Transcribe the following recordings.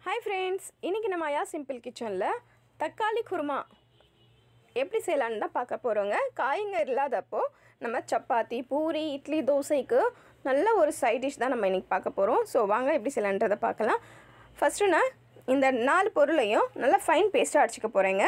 hi friends இன்றைக்கி நம்ம யா simple கிச்சனில் தக்காளி குருமா எப்படி செய்யலான்னு தான் பார்க்க போகிறோங்க காய்ங்க இல்லாதப்போ நம்ம சப்பாத்தி பூரி இட்லி தோசைக்கு நல்ல ஒரு சைட் டிஷ் தான் நம்ம இன்றைக்கி பார்க்க போகிறோம் ஸோ வாங்க எப்படி செய்யலான்றதை பார்க்கலாம் ஃபஸ்ட்டு நான் இந்த நாலு பொருளையும் நல்லா ஃபைன் பேஸ்ட்டாக அடிச்சுக்க போகிறேங்க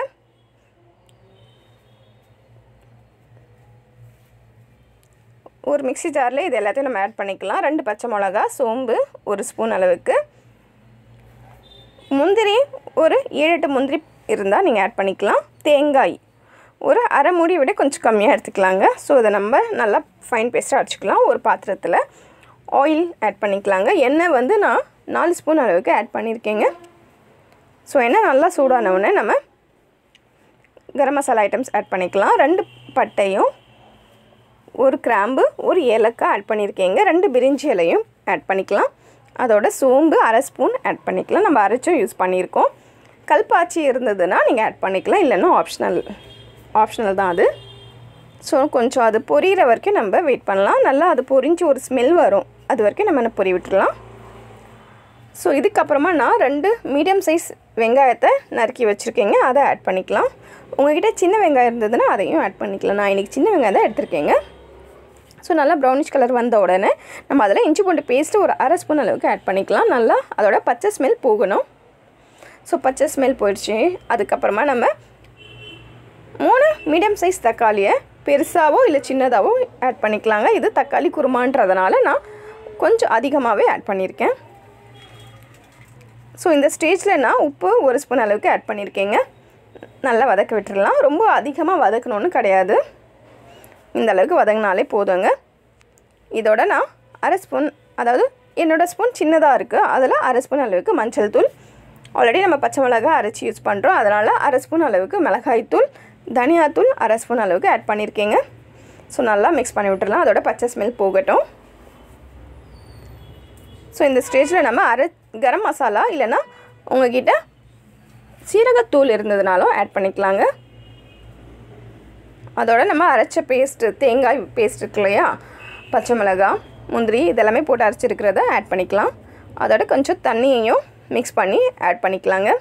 ஒரு மிக்ஸி ஜாரில் இது எல்லாத்தையும் நம்ம ஆட் பண்ணிக்கலாம் ரெண்டு பச்சை மிளகா சோம்பு ஒரு ஸ்பூன் அளவுக்கு முந்திரி ஒரு ஏழு எட்டு முந்திரி இருந்தால் நீங்கள் ஆட் பண்ணிக்கலாம் தேங்காய் ஒரு அரை மூடி விட கொஞ்சம் கம்மியாக எடுத்துக்கலாங்க ஸோ இதை நம்ம நல்லா ஃபைன் பேஸ்ட்டாக அடிச்சுக்கலாம் ஒரு பாத்திரத்தில் ஆயில் ஆட் பண்ணிக்கலாங்க எண்ணெய் வந்து நான் நாலு ஸ்பூன் அளவுக்கு ஆட் பண்ணியிருக்கேங்க ஸோ எண்ணெய் நல்லா சூடான உடனே நம்ம கரம் மசாலா ஐட்டம்ஸ் ஆட் பண்ணிக்கலாம் ரெண்டு பட்டையும் ஒரு கிராம்பு ஒரு ஏலக்காய் ஆட் பண்ணியிருக்கேங்க ரெண்டு பிரிஞ்சி இலையும் ஆட் பண்ணிக்கலாம் அதோட சோம்பு அரை ஸ்பூன் ஆட் பண்ணிக்கலாம் நம்ம அரைச்சும் யூஸ் பண்ணியிருக்கோம் கல்பாச்சி இருந்ததுன்னா நீங்கள் ஆட் பண்ணிக்கலாம் இல்லைன்னா ஆப்ஷனல் ஆப்ஷனல் தான் அது ஸோ கொஞ்சம் அது பொரியிற வரைக்கும் நம்ம வெயிட் பண்ணலாம் நல்லா அது பொரிஞ்சு ஒரு ஸ்மெல் வரும் அது வரைக்கும் நம்ம என்ன பொரி விட்டுடலாம் ஸோ இதுக்கப்புறமா நான் ரெண்டு மீடியம் சைஸ் வெங்காயத்தை நறுக்கி வச்சுருக்கேங்க அதை ஆட் பண்ணிக்கலாம் உங்கள்கிட்ட சின்ன வெங்காயம் இருந்ததுன்னா அதையும் ஆட் பண்ணிக்கலாம் நான் இன்றைக்கி சின்ன வெங்காயம் தான் எடுத்திருக்கேங்க ஸோ நல்லா ப்ரௌனிஷ் கலர் வந்த உடனே நம்ம அதில் இஞ்சி பூண்டு பேஸ்ட்டு ஒரு அரை ஸ்பூன் அளவுக்கு ஆட் பண்ணிக்கலாம் நல்லா அதோட பச்சை ஸ்மெல் போகணும் ஸோ பச்சை ஸ்மெல் போயிடுச்சு அதுக்கப்புறமா நம்ம மூணு மீடியம் சைஸ் தக்காளியை பெருசாவோ இல்லை சின்னதாகவோ ஆட் பண்ணிக்கலாங்க இது தக்காளி குருமான்றதுனால நான் கொஞ்சம் அதிகமாகவே ஆட் பண்ணியிருக்கேன் ஸோ இந்த ஸ்டேஜில் நான் உப்பு ஒரு ஸ்பூன் அளவுக்கு ஆட் பண்ணியிருக்கேங்க நல்லா வதக்க விட்டுடலாம் ரொம்ப அதிகமாக வதக்கணும்னு கிடையாது இந்த அளவுக்கு வதங்கினாலே போதுங்க இதோட நான் அரை ஸ்பூன் அதாவது என்னோடய ஸ்பூன் சின்னதாக இருக்குது அதில் அரை ஸ்பூன் அளவுக்கு மஞ்சள் தூள் ஆல்ரெடி நம்ம பச்சை மிளகாய் அரைச்சி யூஸ் பண்ணுறோம் அதனால் அரை ஸ்பூன் அளவுக்கு மிளகாய் தூள் தனியாத்தூள் அரை ஸ்பூன் அளவுக்கு ஆட் பண்ணியிருக்கேங்க ஸோ நல்லா மிக்ஸ் பண்ணி விட்டுறலாம் அதோட பச்சை ஸ்மெல் போகட்டும் ஸோ இந்த ஸ்டேஜில் நம்ம அரை கரம் மசாலா இல்லைன்னா உங்ககிட்ட சீரகத்தூள் இருந்ததுனாலும் ஆட் பண்ணிக்கலாங்க அதோட நம்ம அரைச்ச பேஸ்ட்டு தேங்காய் பேஸ்ட் இருக்கு இல்லையா பச்சை மிளகாய் முந்திரி இதெல்லாமே போட்டு அரைச்சிருக்கிறத ஆட் பண்ணிக்கலாம் அதோட கொஞ்சம் தண்ணியையும் மிக்ஸ் பண்ணி ஆட் பண்ணிக்கலாங்க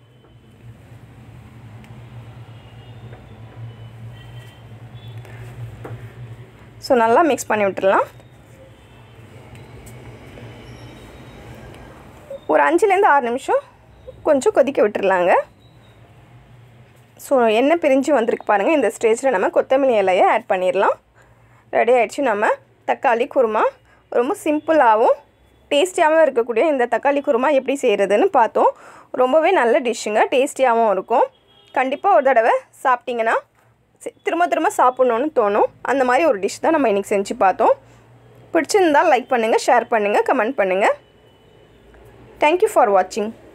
ஸோ நல்லா மிக்ஸ் பண்ணி விட்டுடலாம் ஒரு அஞ்சுலேருந்து ஆறு நிமிஷம் கொஞ்சம் கொதிக்க விட்டுடலாங்க ஸோ எண்ணெய் பிரிஞ்சு வந்திருக்கு பாருங்கள் இந்த ஸ்டேஜில் நம்ம கொத்தமல்லி இலையை ஆட் பண்ணிடலாம் ரெடி ஆகிடுச்சு நம்ம தக்காளி குருமா ரொம்ப சிம்பிளாகவும் டேஸ்டியாகவும் இருக்கக்கூடிய இந்த தக்காளி குருமா எப்படி செய்கிறதுன்னு பார்த்தோம் ரொம்பவே நல்ல டிஷ்ஷுங்க டேஸ்டியாகவும் இருக்கும் கண்டிப்பாக ஒரு தடவை சாப்பிட்டிங்கன்னா திரும்ப திரும்ப சாப்பிட்ணுன்னு தோணும் அந்த மாதிரி ஒரு டிஷ் தான் நம்ம இன்றைக்கி செஞ்சு பார்த்தோம் பிடிச்சிருந்தால் லைக் பண்ணுங்கள் ஷேர் பண்ணுங்கள் கமெண்ட் பண்ணுங்கள் தேங்க்யூ ஃபார் வாட்சிங்